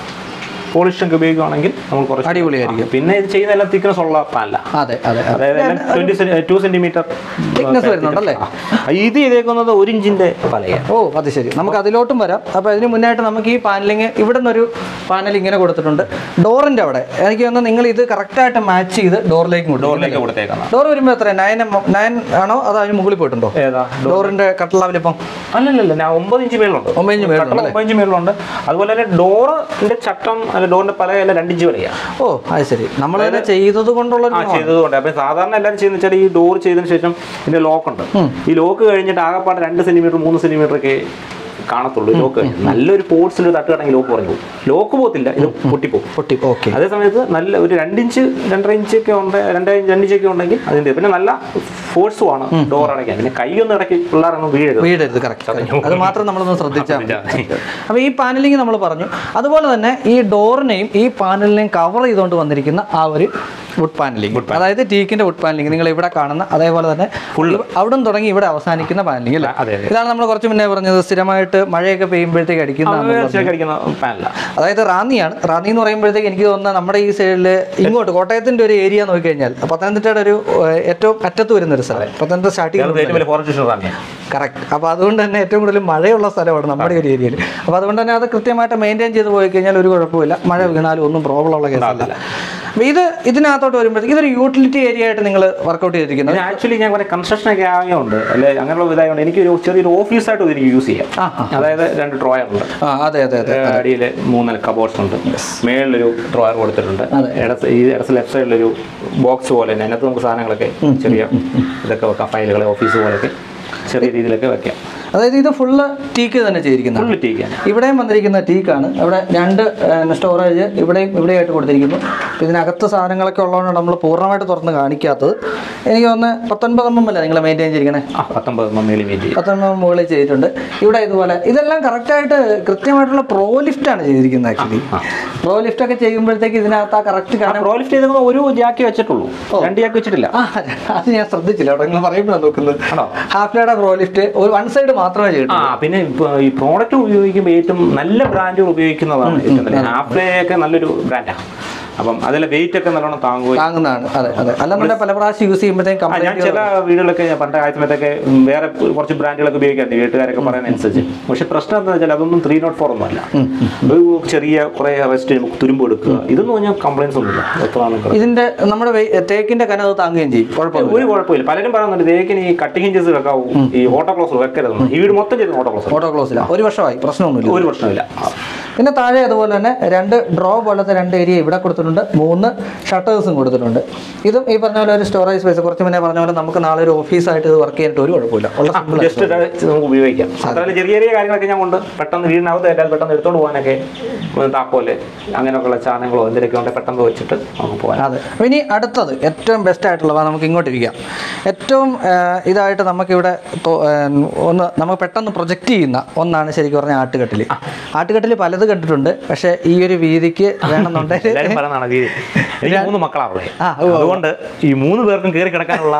പോളിഷ് ഒക്കെ ഉപയോഗിക്കുകയാണെങ്കിൽ നമ്മൾ കുറച്ച് അടിപൊളിയായിരിക്കും. പിന്നെ ഇത് ചെയ്യുന്ന എല്ലാം തിക്നസ് ഉള്ള പാനല്ല അതെ അതെ അതെ അതായത് ട്വന്റി ടു സെന്റിമീറ്റർ Thickness വരുന്നുണ്ടല്ലേ? ഇത് ചെയ്തേക്കുന്നത് ഒരു ഇഞ്ചിന്റെ പലയാണ് ഓ അത് ശരി നമുക്ക് അതിലോട്ടും വരാം അപ്പോൾ അതിന് മുന്നായിട്ട് നമുക്ക് ഈ പാനലിങ് ഇവിടെ നിന്നൊരു പാനൽ ഇങ്ങനെ കൊടുത്തിട്ടുണ്ട് ഡോറിൻ്റെ അവിടെ എനിക്ക് തോന്നുന്നു നിങ്ങൾ ഇത് കറക്റ്റായിട്ട് മാച്ച് ചെയ്ത് ഡോറിലേക്ക് കൊടുക്കും ഡോറിലേക്ക് കൊടുത്തേക്കുന്ന ഡോർ വരുമ്പോൾ എത്ര നയൻ നയൻ ആണോ അതോ അതിന് മുകളിൽ പോയിട്ടുണ്ടോ ഏതാ ഡോറിന്റെ കട്ടള വലിപ്പം അല്ലല്ലല്ല ഞാൻ ഒമ്പത് ഇഞ്ച് മേളിലുണ്ട് ഒമ്പത് ഇഞ്ച് മേളിലുണ്ട് കട്ടള ഒമ്പത് ഇഞ്ച് മേളിലുണ്ട് അതുപോലെ തന്നെ ഡോറിന്റെ ചട്ടം അല്ല ഡോറിന്റെ പല അല്ല രണ്ട് ഇഞ്ച് വരെയാണ് ഓ അത് ശരി നമ്മൾ തന്നെ ചെയ്തത് കൊണ്ടുള്ള ഒരു ആ ചെയ്തതുകൊണ്ട് അപ്പൊ സാധാരണ എല്ലാവരും ചെയ്യുന്ന വെച്ചാൽ ഈ ഡോർ ചെയ്തതിന് ശേഷം ഇതിന്റെ ലോക്ക് ഉണ്ട് ഈ ലോക്ക് കഴിഞ്ഞിട്ട് ആകെപ്പാട് രണ്ട് സെന്റിമീറ്റർ മൂന്ന് സെന്റിമീറ്റർ ഒക്കെ കാണത്തുള്ളൂ ലോക്ക് കഴിഞ്ഞ് നല്ലൊരു പോർട്സിൽ ഒരു തട്ട് കടങ്ങി ലോക്ക് പറഞ്ഞു പോകും ലോക്ക് പോകത്തില്ല ഇത് പൊട്ടിപ്പോകും പൊട്ടി ഓക്കെ അതേ സമയത്ത് നല്ല ഒരു രണ്ടിഞ്ച് രണ്ടര ഇഞ്ച് ഒക്കെ ഉണ്ട് രണ്ട് രണ്ടിഞ്ച് ഒക്കെ ഉണ്ടെങ്കിൽ അതിന്റെ പിന്നെ നല്ല ഫോഴ്സും ആണ് ഡോർ അടയ്ക്കാൻ പിന്നെ കൈയൊന്നും ഇടയ്ക്ക് പിള്ളേരൊന്നും വീഴരുത് വീടരുത് കറക്റ്റ് അത് മാത്രം നമ്മളൊന്ന് ശ്രദ്ധിച്ചാൽ മതി ശ്രദ്ധിച്ചാൽ അപ്പോൾ ഈ പാനലിങ് നമ്മൾ പറഞ്ഞു അതുപോലെ തന്നെ ഈ ഡോറിനെയും ഈ പാനലിനെയും കവർ ചെയ്തുകൊണ്ട് വന്നിരിക്കുന്ന ആ ഒരു വുഡ് പാനലിംഗ് അതായത് ടീക്കിന്റെ വുഡ് പാനലിംഗ് നിങ്ങൾ ഇവിടെ കാണുന്ന അതേപോലെ തന്നെ അവിടെ തുടങ്ങി ഇവിടെ അവസാനിക്കുന്ന പാനലിംഗ് അല്ലേ അതെ അതെ ഇതാണ് നമ്മൾ കുറച്ച് മുന്നേ പറഞ്ഞത് സ്ഥിരമായിട്ട് മഴയൊക്കെ പെയ്യുമ്പോഴത്തേക്ക് അടിക്കുന്ന തീർച്ചയായും അടിക്കുന്ന പാനല്ല അതായത് റാന്നിയാണ് റാന്നി എന്ന് പറയുമ്പോഴത്തേക്ക് എനിക്ക് തോന്നുന്നത് നമ്മുടെ ഈ സൈഡിൽ ഇങ്ങോട്ട് കോട്ടയത്തിന്റെ ഒരു ഏരിയ നോക്കിക്കഴിഞ്ഞാൽ പത്തനംതിട്ടയുടെ ഒരു ഏഹ്, ഏറ്റവും അറ്റത്ത് വരുന്ന ഒരു സ്ഥലം പത്തനംതിട്ട സ്റ്റാർട്ട് കേരളത്തിലെ ഏറ്റവും വലിയ ഫോറസ്റ്റ് സ്റ്റേഷൻ റാന്നിയാണ് കറക്റ്റ് അപ്പോൾ അതുകൊണ്ട് തന്നെ ഏറ്റവും കൂടുതൽ മഴയുള്ള സ്ഥലമാണ് നമ്മുടെ ഒരു ഏരിയയിൽ അപ്പോൾ അതുകൊണ്ട് തന്നെ അത് കൃത്യമായിട്ട് മെയിൻറ്റെയിൻ ചെയ്ത് പോയി കഴിഞ്ഞാൽ ഒരു കുഴപ്പമില്ല മഴ വീണാലും ഒന്നും പ്രോബ്ലം ഉള്ള കേസല്ല അപ്പോൾ ഇത് ഇതിനകത്തോട്ട് വരുമ്പോഴത്തേക്ക് ഇതൊരു യൂട്ടിലിറ്റി ഏരിയ ആയിട്ട് നിങ്ങൾ വർക്കൗട്ട് ചെയ്തിരിക്കുന്നത് പിന്നെ ആക്ച്വലി ഞാൻ കുറെ കൺസ്ട്രക്ഷൻ ഒക്കെ ആയതുകൊണ്ട് അല്ലെ അങ്ങനെയുള്ള ഇതായതുകൊണ്ട് എനിക്ക് ഒരു ചെറിയൊരു ഓഫീസായിട്ട് എനിക്ക് യൂസ് ചെയ്യാം ആ, ആ. അതായത് രണ്ട് ഡ്രോയർ ഉണ്ട് ആ അതെ അതെ അതെ അടിയിൽ മൂന്ന് കബോർഡ്സ് ഉണ്ട് മേളിലൊരു ഡ്രോയർ കൊടുത്തിട്ടുണ്ട് അതെ. ഇടത്ത് ഈ ഇടത്ത് ലെഫ്റ്റ് സൈഡിലൊരു ബോക്സ് പോലെ തന്നെ അതിനകത്ത് നമുക്ക് സാധനങ്ങളൊക്കെ ചെറിയ ഇതൊക്കെ വെക്കാം ഫയലുകൾ ഓഫീസ് പോലെയൊക്കെ ചെറിയ രീതിയിലൊക്കെ വെക്കാം അതായത് ഇത് ഫുള്ള് ടീക്ക് തന്നെ ചെയ്തിരിക്കുന്നത് ഫുള്ള് ടീക്കാൻ ഇവിടെയും വന്നിരിക്കുന്ന ടീക്കാണ് അവിടെ രണ്ട് സ്റ്റോറേജ് ഇവിടെയും ഇവിടെയായിട്ട് കൊടുത്തിരിക്കുന്നു അപ്പോൾ ഇതിനകത്ത് സാധനങ്ങളൊക്കെ ഉള്ളതുകൊണ്ട് നമ്മൾ പൂർണ്ണമായിട്ട് തുറന്ന് കാണിക്കാത്തത് എനിക്ക് തോന്നുന്നു പത്തൊൻപത് എം എം അല്ലേ നിങ്ങൾ മെയിൻറ്റെയിൻ ചെയ്തിരിക്കണേ ആ പത്തൊമ്പത് മമ്മിയിൽ മീറ്റ് ചെയ്യും പത്തൊൻപത് മുകളിൽ ചെയ്തിട്ടുണ്ട് ഇവിടെ ഇതുപോലെ ഇതെല്ലാം കറക്റ്റായിട്ട് കൃത്യമായിട്ടുള്ള പ്രോ ലിഫ്റ്റ് ആണ് ചെയ്തിരിക്കുന്നത് ആക്ച്വലി പ്രോ ലിഫ്റ്റ് ഒക്കെ ചെയ്യുമ്പോഴത്തേക്ക് ഇതിനകത്ത് ആ കറക്റ്റ് കാണാൻ പ്രോ ലിഫ്റ്റ് ചെയ്തേക്കുന്നത് ഒരു ജാക്കി വെച്ചിട്ടുള്ളൂ രണ്ട് ജാക്കി വെച്ചിട്ടില്ല ആ അത് ഞാൻ ശ്രദ്ധിച്ചില്ല അവിടെ നിങ്ങൾ പറയുമ്പോഴാണ് നോക്കുന്നത് ആണോ? ഹാഫ് ലേയുടെ പ്രോ ലിഫ്റ്റ് ഒരു വൺ സൈഡ് മാത്രമേ ആ ചെയ്തിട്ടുള്ളൂ പിന്നെ ഇപ്പൊ ഈ പ്രോഡക്റ്റ് ഉപയോഗിക്കുമ്പോൾ ഏറ്റവും നല്ല ബ്രാൻഡുകൾ ഉപയോഗിക്കുന്നതാണ് ഏറ്റവും നല്ലത് ഹാഫ്ലേ ഒക്കെ നല്ലൊരു ബ്രാൻഡാണ് അപ്പം അതിലെ വെയിറ്റ് ഒക്കെ നല്ലോണം താങ്ങുകയും താങ്ങുന്നതാണ് അതെ അതെ അല്ലെന്നുണ്ടെങ്കിൽ പല പ്രാവശ്യം യൂസ് ചെയ്യുമ്പോഴത്തേക്കും ആ, ഞാൻ കംപ്ലൈൻറ്റ് ചില വീടുകളൊക്കെ ഞാൻ പണ്ട് ആദ്യമത്തൊക്കെ വേറെ കുറച്ച് ബ്രാൻഡുകളൊക്കെ ഉപയോഗിക്കാറുണ്ട് വീട്ടുകാരൊക്കെ പറയുന്ന അനുസരിച്ച് പക്ഷെ പ്രശ്നം എന്താ വെച്ചാൽ അതൊന്നും ത്രീ നോട്ട് ഫോർ ഒന്നും അല്ല ഒരു ചെറിയ കുറെ റെസ്റ്റ് തുരുമ്പ് എടുക്കുക ഇതൊന്നും പറഞ്ഞാൽ കംപ്ലൈൻസ് ഒന്നുമില്ല എത്രയാണ് കിടക്കുന്നത്. ഇതിന്റെ നമ്മുടെ വെ- തേക്കിന്റെ കന അത് താങ്ങുകയും ചെയ്യും കുഴപ്പമൊന്നുമില്ല ഒരു കുഴപ്പമില്ല പലരും പറയുന്നുണ്ട് തേക്കിന് ഈ കട്ടിങ് ഹിഞ്ചസ് വെക്കാവൂ ഈ ഓട്ടോ ക്ലോസ് വെക്കരുതെന്ന് ഈ വീട് മൊത്തം ചെയ്ത് ഓട്ടോ ക്ലോസ് ഓട്ടോ ക്ലോസില്ല ഒരു വർഷമായി പ്രശ്നമൊന്നുമില്ല ഒരു പ്രശ്നമില്ല പിന്നെ താഴെ അതുപോലെ തന്നെ രണ്ട് ഡ്രോ പോലത്തെ രണ്ട് ഏരിയ ഇവിടെ കൊടുത്തിട്ടുണ്ട് മൂന്ന് ഷട്ടേഴ്സും കൊടുത്തിട്ടുണ്ട് ഇതും ഈ പറഞ്ഞ പോലെ ഒരു സ്റ്റോറേജ് സ്പേസ് കുറച്ച് മുന്നേ പറഞ്ഞ പോലെ നമുക്ക് നാളെ ഒരു ഓഫീസായിട്ട് ഇത് വർക്ക് ചെയ്യാനായിട്ട് ഒരു കുഴപ്പമില്ല ഉള്ള സിമ്പിൾ ജസ്റ്റ് നമുക്ക് ഉപയോഗിക്കാം മാത്രമല്ല ചെറിയ ചെറിയ കാര്യങ്ങളൊക്കെ ഞാൻ കൊണ്ട് പെട്ടെന്ന് വീടിനകത്ത് കയറ്റാൽ പെട്ടെന്ന് എടുത്തോണ്ട് പോകാനൊക്കെ ഉം, താക്കോല് അങ്ങനെയൊക്കെയുള്ള സാധനങ്ങളോ എന്തെങ്കിലുമൊക്കെ ഉണ്ടെങ്കിൽ പെട്ടെന്ന് വെച്ചിട്ട് നമുക്ക് പോകാം അതെ അപ്പോൾ ഇനി അടുത്തത് ഏറ്റവും ബെസ്റ്റ് ആയിട്ടുള്ളവ നമുക്ക് ഇങ്ങോട്ട് ഇരിക്കാം ഏറ്റവും ആ, ഇതായിട്ട് നമുക്കിവിടെ തോ- ആ, ഒന്ന് നമുക്ക് പെട്ടെന്ന് പ്രൊജക്റ്റ് ചെയ്യുന്ന ഒന്നാണ് ശരിക്കും പറഞ്ഞാൽ ആട്ടുകട്ടിൽ ആട്ടുകട്ടിൽ പലത് കണ്ടിട്ടുണ്ട് പക്ഷേ ഈ ഒരു വീതിക്ക് വേണമെന്നുണ്ടെങ്കിൽ എല്ലാവരും പറയുന്നതാണ് വീട് എനിക്ക് മൂന്ന് മക്കളാണുള്ളത് ആ, ഉവ്വ് ഉവ്വ്. അതുകൊണ്ട് ഈ മൂന്ന് പേർക്കും കയറി കിടക്കാനുള്ള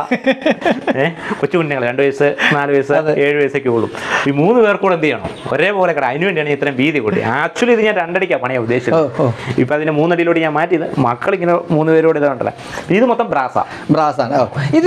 ഏഹ് കൊച്ചു കുഞ്ഞുങ്ങൾ രണ്ട് വയസ്സ് നാല് വയസ്സ് ഏഴ് വയസ്സൊക്കെ ഉള്ളൂ ഈ മൂന്ന് പേർക്കൂടെ എന്ത് ചെയ്യണം ഒരേപോലെ കിട അതിന് വേണ്ടിയാണ് ഞാൻ ഇത്രയും വീതി കൂടി ആക്ച്വലി ഇത് ഞാൻ രണ്ടടിക്കാണ് പണിയാ ഓ, ഉദ്ദേശിച്ചത് ഓ. ഇപ്പൊ അതിന് മൂന്നടിയിലൂടെ ഞാൻ മാറ്റിയത് മക്കളിങ്ങനെ മൂന്ന് പേരോട് ഇതുണ്ടല്ലോ ഇത് മൊത്തം ബ്രാസാ ബ്രാസാണ് ഓ ഇതിലെങ്ങനെയാണ്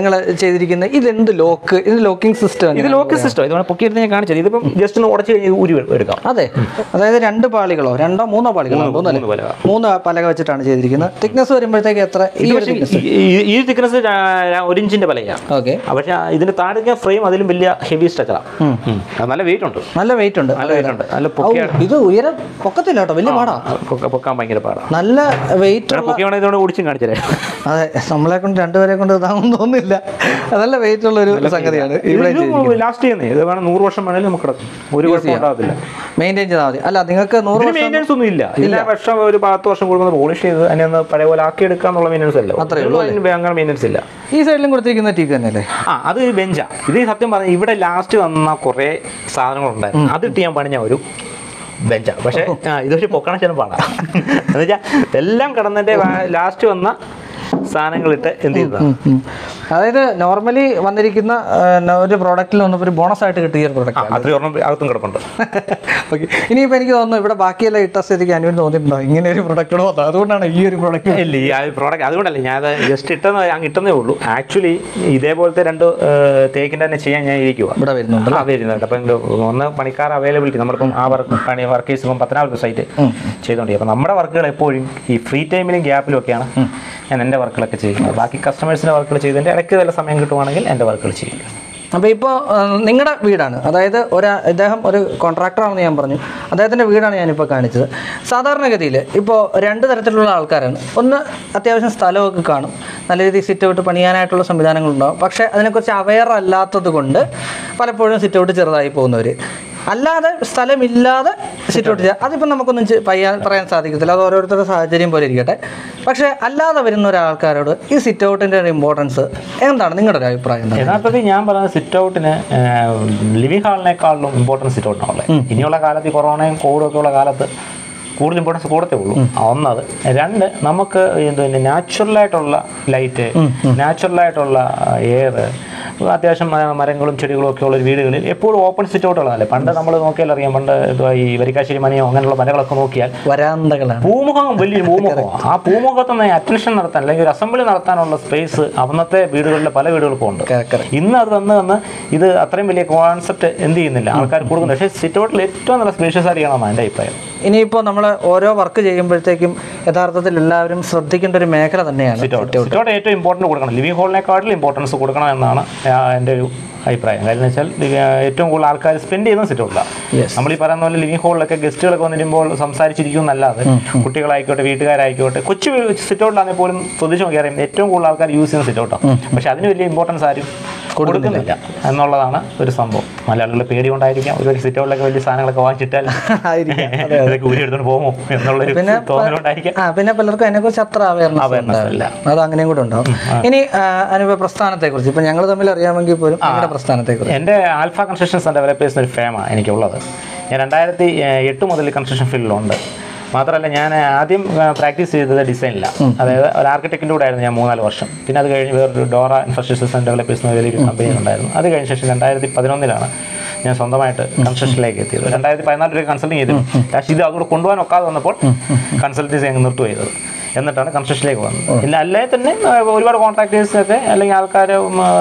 നിങ്ങൾ ചെയ്തിരിക്കുന്നത് ഇതെന്ത് ലോക്ക് ഇത് ലോക്കിംഗ് സിസ്റ്റം ഇത് ലോക്ക് സിസ്റ്റം ഇത് പൊക്കിയെടുത്ത് ഞാൻ കാണിച്ചത് ഇതിപ്പം ജസ്റ്റ് ഒന്ന് ഉടച്ച് കഴിഞ്ഞ് ഊരി എടുക്കാം അതെ അതായത് രണ്ട് പാളികളോ രണ്ടോ മൂന്നോ പാളികളോ മൂന്നല്ലേ മൂന്ന് പലക. മൂന്ന് പലക വെച്ചിട്ടാണ് ചെയ്തിരിക്കുന്നത് തിക്നെസ് വരുമ്പോഴത്തേക്ക് എത്ര ഈ ഒരു thickness ഈ- ഈ- ഈ തിക്നസ് ഒരു ഇഞ്ചിന്റെ പലയാണ് ഓക്കെ പക്ഷേ ഇതിന്റെ താഴെ ഫ്രെയിം അതിലും വലിയ ഹെവി സ്ട്രക്ചറാണ് നല്ല വെയിറ്റ് ഉണ്ട് നല്ല വെയിറ്റ് ഉണ്ട് നല്ല വെയിറ്റ് ഉണ്ട് നല്ല ഔ, പൊക്കിയ ഇത് ഉയരം പൊക്കത്തില്ല കേട്ടോ വലിയ പാടാ പൊക്ക- പൊക്കാൻ ഭയങ്കര പാടാണ് നല്ല വെയിറ്റ് ഉള്ള പൊക്കിയാണെങ്കിൽ ഇതുകൊണ്ട് ഓടിച്ചും കാണിച്ചേ അതെ നമ്മളെ കൊണ്ട് രണ്ടുപേരെ കൊണ്ട് ഇതാകും തോന്നുന്നില്ല നല്ല വെയിറ്റ് ഉള്ള ഒരു സംഗതിയാണ് ഇവിടെ ലാസ്റ്റ് ചെയ്യുന്നേ ഇത് വേണം നൂറ് വർഷം വേണേലും നമുക്ക് കിടക്കും ഒരു കുഴപ്പം ഉണ്ടാകത്തില്ല മെയിൻറ്റെയിൻ ചെയ്താൽ മതി അല്ല നിങ്ങൾക്ക് നൂറ് ഇതിന് വർഷം മെയിൻ്റെനൻസ് ഒന്നും ഇല്ല ഇതിന് വർഷം ഒരു പത്ത് വർഷം കൂടുമ്പോൾ പോളിഷ് ചെയ്ത് അതിനെ ഒന്ന് പഴയ പോലെ ആക്കി എടുക്കുക എന്നുള്ള മെയിൻ്റെനൻസ് അല്ല അത്രേ ഇതിന് അതിന് അങ്ങനെ മെയിൻ്റെനൻസ് ഇല്ല ഈ സൈഡിലും കൊടുത്തിരിക്കുന്ന ടീക്ക് തന്നെയല്ലേ ആ അത് ഒരു ബെഞ്ചാ ഇത് സത്യം പറഞ്ഞാൽ ഇവിടെ ലാസ്റ്റ് വന്ന കുറേ സാധനങ്ങളുണ്ടായിരുന്നു അതിട്ട് ഞാൻ പണിഞ്ഞ ഒരു ബെഞ്ചാ പക്ഷേ ആ, ഇതൊരു പൊക്കണ ചെന്ന് പാടാ എന്ന് വെച്ചാൽ എല്ലാം കിടന്നിട്ട് ലാസ്റ്റ് വന്ന സാധനങ്ങളിട്ട് എന്ത് ചെയ്തതാണ് ഉം, ഉം. അതായത് നോർമലി വന്നിരിക്കുന്ന ആ, ഒരു പ്രോഡക്റ്റിൽ വന്നപ്പോൾ ഒരു ബോണസ് ആയിട്ട് കിട്ടിയ ഒരു പ്രോഡക്റ്റ് അത്രയും ഒരെണ്ണം അകത്തും കിടപ്പുണ്ട് ഓക്കെ ഇനിയിപ്പോൾ എനിക്ക് തോന്നുന്നു ഇവിടെ ബാക്കിയെല്ലാം ഇട്ട സ്ഥിതിക്ക് അനുവിന് തോന്നിയിട്ടുണ്ടോ ഇങ്ങനെ ഒരു പ്രൊഡക്റ്റ് തോന്നുന്നത് അതുകൊണ്ടാണ് ഈ ഒരു പ്രൊഡക്റ്റ് ഇല്ല ഈ പ്രോഡക്റ്റ് അതുകൊണ്ടല്ല ഞാൻ ജസ്റ്റ് ഇട്ടെന്ന് ഞാൻ ഇട്ടെന്നേ ഉള്ളൂ ആക്ച്വലി ഇതേപോലത്തെ രണ്ട് തേക്കിൻ്റെ തന്നെ ചെയ്യാൻ ഞാൻ ഇരിക്കുക ഇവിടെ വരുന്നുണ്ട് ആ വരുന്നുണ്ട് അപ്പം ഇത് ഒന്ന് പണിക്കാർ അവൈലബിലിറ്റി നമ്മളിപ്പം ആ വർക്ക് പണി വർക്കേഴ്സ് ഇപ്പം പത്തനാപുരം സൈറ്റ് ചെയ്തുകൊണ്ട് അപ്പം നമ്മുടെ വർക്കുകൾ എപ്പോഴും ഈ ഫ്രീ ടൈമിലും ഗ്യാപ്പിലും ഒക്കെയാണ് ഞാൻ എൻ്റെ വർക്കുകളൊക്കെ ചെയ്യുന്നത് ബാക്കി കസ്റ്റമേഴ്സിൻ്റെ വർക്കുകൾ ചെയ്തതിൻ്റെ ഇടയ്ക്ക് വല്ല സമയം കിട്ടുവാണെങ്കിൽ എൻ്റെ വർക്കുകൾ ചെയ്യും അപ്പോൾ ഇപ്പോൾ നിങ്ങളുടെ വീടാണ് അതായത് ഒരു ഇദ്ദേഹം ഒരു കോൺട്രാക്ടറാണെന്ന് ഞാൻ പറഞ്ഞു അദ്ദേഹത്തിൻ്റെ വീടാണ് ഞാനിപ്പോൾ കാണിച്ചത് സാധാരണഗതിയിൽ ഇപ്പോൾ രണ്ട് തരത്തിലുള്ള ആൾക്കാരാണ് ഒന്ന് അത്യാവശ്യം സ്ഥലമൊക്കെ കാണും നല്ല രീതിയിൽ സിറ്റ് ഔട്ട് പണിയാനായിട്ടുള്ള സംവിധാനങ്ങളുണ്ടാവും പക്ഷേ അതിനെക്കുറിച്ച് അവെയർ അല്ലാത്തത് കൊണ്ട് പലപ്പോഴും സിറ്റ് ഔട്ട് ചെറുതായി പോകുന്നവർ അല്ലാതെ സ്ഥലമില്ലാതെ സിറ്റ് ഔട്ട് ചെയ്യുക അതിപ്പോൾ നമുക്കൊന്നും ചെ- പയ്യാൻ പറയാൻ സാധിക്കത്തില്ല അത് ഓരോരുത്തരുടെ സാഹചര്യം പോലെ ഇരിക്കട്ടെ പക്ഷേ അല്ലാതെ വരുന്ന ഒരാൾക്കാരോട് ഈ സിറ്റ് ഔട്ടിൻ്റെ ഒരു ഇമ്പോർട്ടൻസ് എന്താണ് നിങ്ങളുടെ ഒരു അഭിപ്രായം എന്താണ് യഥാർത്ഥത്തിൽ ഞാൻ പറയുന്നത് സിറ്റ് ഔട്ടിന് ലിവിംഗ് ഹാളിനേക്കാളും ഇമ്പോർട്ടൻസ് സിറ്റ് ഔട്ടിനുള്ളത് ഇനിയുള്ള കാലത്ത് ഈ കൊറോണയും കോവിഡും ഒക്കെ ഉള്ള കാലത്ത് കൂടുതൽ ഇമ്പോർട്ടൻസ് കൂടത്തേ ഉള്ളൂ ഒന്നത് രണ്ട് നമുക്ക് എന്ത് നാച്ചുറലായിട്ടുള്ള ലൈറ്റ് നാച്ചുറലായിട്ടുള്ള എയർ അത്യാവശ്യം മ- മരങ്ങളും ചെടികളും ഒക്കെ ഉള്ള ഒരു വീടുകളിൽ എപ്പോഴും ഓപ്പൺ സിറ്റ് ഔട്ടുള്ളതല്ലേ പണ്ട് നമ്മൾ നോക്കിയാൽ അറിയാം പണ്ട് ഇതുവാ ഈ വരിക്കാശ്ശേരി മനയോ അങ്ങനെയുള്ള മരങ്ങളൊക്കെ നോക്കിയാൽ വരാന്തകളാണ് പൂമുഖം വലിയൊരു പൂമുഖം ആ പൂമുഖത്ത് നിന്ന് അറ്റൻഷൻ നടത്താൻ അല്ലെങ്കിൽ ഒരു അസംബ്ലി നടത്താനുള്ള സ്പേസ് അന്നത്തെ വീടുകളിലെ പല വീടുകൾക്കും ഉണ്ട് കേക്കറ് ഇന്ന് അത് വന്ന് വന്ന് ഇത് അത്രയും വലിയ കോൺസെപ്റ്റ് എന്ത് ചെയ്യുന്നില്ല ആൾക്കാർ കൊടുക്കുന്നുണ്ട് പക്ഷേ സിറ്റ് ഔട്ടിൽ ഏറ്റവും നല്ല സ്പേഷ്യസ് ആയിരിക്കണമെന്നാണ് എൻ്റെ അഭിപ്രായം ഇനിയിപ്പോൾ നമ്മൾ ഓരോ വർക്ക് ചെയ്യുമ്പോഴത്തേക്കും യഥാർത്ഥത്തിൽ എല്ലാവരും ശ്രദ്ധിക്കേണ്ട ഒരു മേഖല തന്നെയാണ് സിറ്റ് ഔട്ട് സിറ്റ് ഔട്ട് ഏറ്റവും ഇമ്പോർട്ടൻറ്റ് കൊടുക്കണം ലിവിംഗ് ഹോളിനെക്കാട്ടിലും ഇമ്പോർട്ടൻസ് കൊടുക്കണം എന്നാണ് ആ, എൻ്റെ ഒരു അഭിപ്രായം കാര്യം എന്ന് വെച്ചാൽ li- ഏറ്റവും കൂടുതൽ ആൾക്കാർ സ്പെൻഡ് ചെയ്യുന്ന സിറ്റ് ഔട്ടിലാണ് Yes. നമ്മൾ ഈ പറയുന്ന പോലെ ലിവിംഗ് ഹോളിലൊക്കെ ഗസ്റ്റുകളൊക്കെ വന്നിരുമ്പോൾ സംസാരിച്ചിരിക്കും എന്നല്ലാതെ കുട്ടികളായിക്കോട്ടെ വീട്ടുകാരായിക്കോട്ടെ കൊച്ചു സിറ്റ് ഔട്ടിലാണെങ്കിൽ പോലും ശ്രദ്ധിച്ച് നോക്കിയാൽ അറിയാം ഏറ്റവും കൂടുതൽ ആൾക്കാർ യൂസ് ചെയ്യുന്ന സിറ്റ് ഔട്ടാണ് പക്ഷെ അതിന് വലിയ ഇമ്പോർട്ടൻസ് ആരും കൊടുക്കുന്നില്ല എന്നുള്ളതാണ് ഒരു സംഭവം മലയാളികളുടെ പേടി കൊണ്ടായിരിക്കാം ഒരു സിറ്റ് ഔട്ടിലൊക്കെ വലിയ സാധനങ്ങളൊക്കെ വാങ്ങിച്ചിട്ടാൽ ആയിരിക്കാം ഇതൊക്കെ ഊരി എടുത്തോണ്ട് പോകുമോ എന്നുള്ളൊരു പിന്നെ തോന്നലുണ്ടായിരിക്കാം ആ പിന്നെ പലർക്കും അതിനെക്കുറിച്ച് അത്ര അവയർനെസ് Awareness ഇല്ല. അത് അങ്ങനെയും കൂടെ ഉണ്ടാവും ഇനി ആ, അനുപ പ്രസ്ഥാനത്തെക്കുറിച്ച് ഇപ്പം ഞങ്ങൾ തമ്മിൽ അറിയാമെങ്കിൽ പോലും നിങ്ങളുടെ പ്രസ്ഥാനത്തെക്കുറിച്ച് എൻ്റെ ആൽഫ കൺസ്ട്രക്ഷൻസ് ആൻഡ് ഡെവലപ്പേഴ്സ് ഒരു ഫേമാണ് എനിക്കുള്ളത് ഞാൻ രണ്ടായിരത്തി എട്ട് മുതൽ കൺസ്ട്രക്ഷൻ ഫീൽഡിലുണ്ട് മാത്രമല്ല ഞാൻ ആദ്യം പ്രാക്ടീസ് ചെയ്തത് ഡിസൈനിലാണ് അതായത് ഒരു ആർക്കിടെക്റ്റിൻ്റെ കൂടെ ആയിരുന്നു ഞാൻ മൂന്നാല് വർഷം പിന്നെ അത് കഴിഞ്ഞ് വേറൊരു ഡോറ ഇൻഫ്രാസ്ട്രക്ചേഴ്സ് ആൻഡ് ഡെവലപ്പേഴ്സ് എന്ന വലിയൊരു കമ്പനി ഉണ്ടായിരുന്നു അത് കഴിഞ്ഞ ശേഷം രണ്ടായിരത്തി പതിനൊന്നിലാണ് ഞാൻ സ്വന്തമായിട്ട് കൺസ്ട്രക്ഷനിലേക്ക് എത്തിയത് രണ്ടായിരത്തി പതിനാല് രൂപ കൺസൾട്ടിങ് ചെയ്തിരുന്നു പക്ഷേ ഇത് അതുകൂടെ കൊണ്ടുപോകാൻ ഒക്കാതെ വന്നപ്പോൾ കൺസൾട്ടൻസി അങ്ങ് നിർത്തുക ചെയ്തത് എന്നിട്ടാണ് കൺസ്ട്രക്ഷനിലേക്ക് വന്നത് ഇല്ല അല്ലേ തന്നെ ആ, ഒരുപാട് കോൺട്രാക്ടേഴ്സൊക്കെ അല്ലെങ്കിൽ ആൾക്കാർ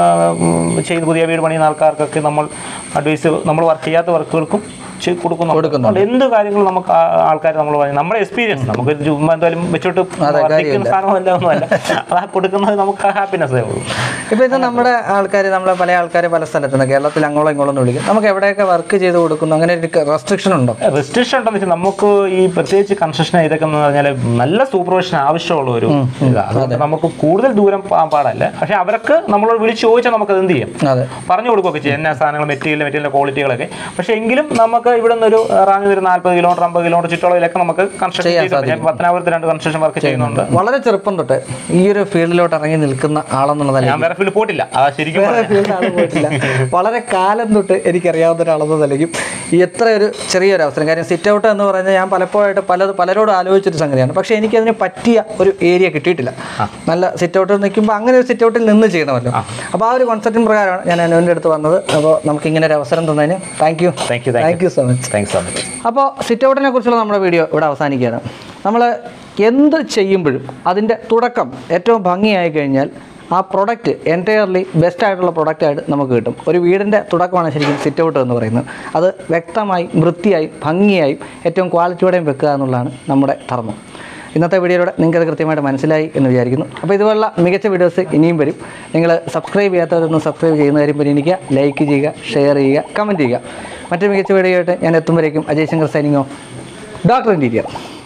ചെയ്ത് പുതിയ വീട് പണിയുന്ന ആൾക്കാർക്കൊക്കെ നമ്മൾ അഡ്വൈസ് നമ്മൾ വർക്ക് ചെയ്യാത്ത വർക്കുകൾക്കും ചെയ്ത് കൊടുക്കുന്നുണ്ട് അതുകൊണ്ട് എന്ത് കാര്യങ്ങളും നമുക്ക് ആൾക്കാർ നമ്മൾ പറയും നമ്മുടെ എക്സ്പീരിയൻസ് നമുക്ക് ചുമ്മാ എന്തായാലും വെച്ചോട്ട് വർദ്ധിക്കുന്ന സാധനമല്ല ഒന്നുമല്ല അത് കൊടുക്കുന്നത് നമുക്ക് ഹാപ്പിനെസ്സേ ഉള്ളൂ ഇപ്പം ഇത് നമ്മുടെ ആൾക്കാർ നമ്മളെ പല ആൾക്കാർ പല സ്ഥലത്തുനിന്ന് കേരളത്തിൽ അങ്ങോളം ഇങ്ങോളം എന്ന് വിളിക്കും നമുക്ക് എവിടെയൊക്കെ വർക്ക് ചെയ്ത് കൊടുക്കുന്നു അങ്ങനെ ഒരു റെസ്ട്രിക്ഷൻ ഉണ്ടോ റെസ്ട്രിക്ഷൻ ഉണ്ടെന്ന് വെച്ചാൽ നമുക്ക് ഈ പ്രത്യേകിച്ച് കൺസ്ട്രക്ഷൻ ഇതൊക്കെ എന്ന് പറഞ്ഞാൽ നല്ല സൂപ്പർവിഷൻ ആവശ്യമുള്ള ഒരു ഇതാണ് അതുകൊണ്ട് നമുക്ക് കൂടുതൽ ദൂരം പോകാൻ പാടല്ല പക്ഷെ അവർക്ക് നമ്മളോട് വിളിച്ച് ചോദിച്ചാൽ നമുക്ക് അത് എന്ത് ചെയ്യും അതെ പറഞ്ഞു കൊടുക്കുകയൊക്കെ ചെയ്യും എന്നാ സാധനങ്ങൾ മെറ്റീരിയൽ മെറ്റീരിയലിന്റെ ക്വാളിറ്റികളൊക്കെ പക്ഷേ എങ്കിലും നമുക്ക് ഇവിടെ നിന്ന് ഒരു റാങ്ങി ഒരു നാൽപ്പത് കിലോമീറ്റർ അമ്പത് കിലോമീറ്റർ ചുറ്റളവിലൊക്കെ നമുക്ക് കൺസ്ട്രക്ഷൻ ചെയ്തിട്ടുണ്ട് ഞാൻ പത്തനാപുരത്ത് രണ്ട് കൺസ്ട്രക്ഷൻ വർക്ക് ചെയ്യുന്നുണ്ട് വളരെ ചെറുപ്പം തൊട്ട് ഈ ഒരു ഫീൽഡിലോട്ട് ഇറങ്ങി നിൽക്കുന്ന ആളെന്നുള്ളതല്ല ഞാൻ വേറെ ഫീൽഡ് പോയിട്ടില്ല അതാ ശരിക്കും വേറെ ഫീൽഡ് ആൾ പോയിട്ടില്ല വളരെ കാലം തൊട്ട് എനിക്കറിയാവുന്ന ഒരാളെന്ന നിലയ്ക്കും ഈ എത്ര ഒരു ചെറിയൊരു അവസരം കാര്യം സിറ്റ് ഔട്ട് എന്ന് പറയുന്നത് ഞാൻ പലപ്പോഴായിട്ട് പല പലരോടും ആലോചിച്ചൊരു സംഗതിയാണ് പക്ഷേ എനിക്കതിന് പറ്റിയ ഒരു ഏരിയ കിട്ടിയിട്ടില്ല നല്ല സിറ്റ് ഔട്ട് നിൽക്കുമ്പോൾ അങ്ങനെ ഒരു സിറ്റ് ഔട്ടിൽ നിന്ന് ചെയ്യണമല്ലോ അപ്പോൾ ആ ഒരു കോൺസെപ്റ്റിന് പ്രകാരമാണ് ഞാൻ അനുവിൻ്റെ അടുത്ത് വന്നത് അപ്പോൾ നമുക്ക് ഇങ്ങനെ ഒരു അവസരം തന്നതിന് thank you thank you thank you so much thanks so much അപ്പോൾ സിറ്റ് ഔട്ടിനെ കുറിച്ചുള്ള നമ്മുടെ വീഡിയോ ഇവിടെ അവസാനിക്കുകയാണ് നമ്മൾ എന്ത് ചെയ്യുമ്പോഴും അതിൻ്റെ തുടക്കം ഏറ്റവും ഭംഗിയായി കഴിഞ്ഞാൽ ആ പ്രൊഡക്റ്റ് എൻറ്റയർലി ബെസ്റ്റ് ആയിട്ടുള്ള പ്രൊഡക്റ്റായിട്ട് നമുക്ക് കിട്ടും ഒരു വീടിൻ്റെ തുടക്കമാണ് ശരിക്കും സിറ്റ് ഔട്ട് എന്ന് പറയുന്നത് അത് വ്യക്തമായി വൃത്തിയായും ഭംഗിയായും ഏറ്റവും ക്വാളിറ്റിയോടെയും വെക്കുക എന്നുള്ളതാണ് നമ്മുടെ ധർമ്മം ഇന്നത്തെ വീഡിയോയിലൂടെ നിങ്ങൾക്കത് കൃത്യമായിട്ട് മനസ്സിലായി എന്ന് വിചാരിക്കുന്നു അപ്പോൾ ഇതുപോലുള്ള മികച്ച വീഡിയോസ് ഇനിയും വരും നിങ്ങൾ സബ്സ്ക്രൈബ് ചെയ്യാത്തവരൊന്നും സബ്സ്ക്രൈബ് ചെയ്യുന്ന കാര്യം പരിഗണിക്കുക ലൈക്ക് ചെയ്യുക ഷെയർ ചെയ്യുക കമൻറ്റ് ചെയ്യുക മറ്റൊരു മികച്ച വീഡിയോ ആയിട്ട് ഞാൻ എത്തുമ്പോഴേക്കും അജയ് ശങ്കർ സൈനിങ്ങോ ഡോക്ടർ ഇൻറ്റീരിയർ